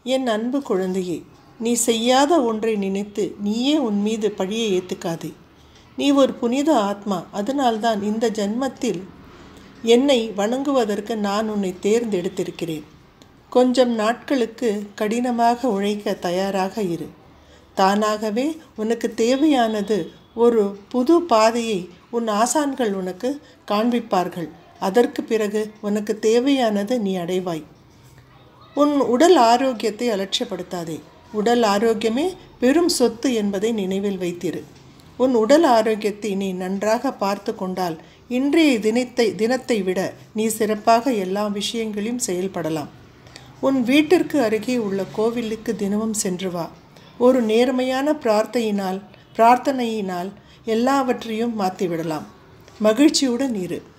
என் அன்பு குழந்தையே நீ செய்யாத ஒன்றை நினைத்து நீயே உன் மீது பழியை ஏற்றுக்காதே நீ ஒரு புனித ஆத்மா அதனால்தான் இந்த ஜன்மத்தில் என்னை வணங்குவதற்கு நான் உன்னை தேர்ந்தெடுத்திருக்கிறேன் கொஞ்சம் நாட்களுக்கு கடினமாக உழைக்க தயாராக இரு தானாகவே உனக்கு தேவையானது ஒரு புது பாதையை உன் ஆசான்கள் உனக்கு காண்பிப்பார்கள் அதற்கு பிறகு உனக்கு தேவையானது நீ அடைவாய் உன் உடல் ஆரோக்கியத்தை அலட்சியப்படுத்தாதே உடல் ஆரோக்கியமே பெரும் சொத்து என்பதை நினைவில் வைத்திரு உன் உடல் ஆரோக்கியத்தை நீ நன்றாக பார்த்து கொண்டால் இன்றைய தினத்தை தினத்தை விட நீ சிறப்பாக எல்லா விஷயங்களையும் செயல்படலாம் உன் வீட்டிற்கு அருகே உள்ள கோவிலுக்கு தினமும் சென்று வா ஒரு நேர்மையான பிரார்த்தையினால் பிரார்த்தனையினால் எல்லாவற்றையும் மாற்றிவிடலாம் மகிழ்ச்சியுடன் இரு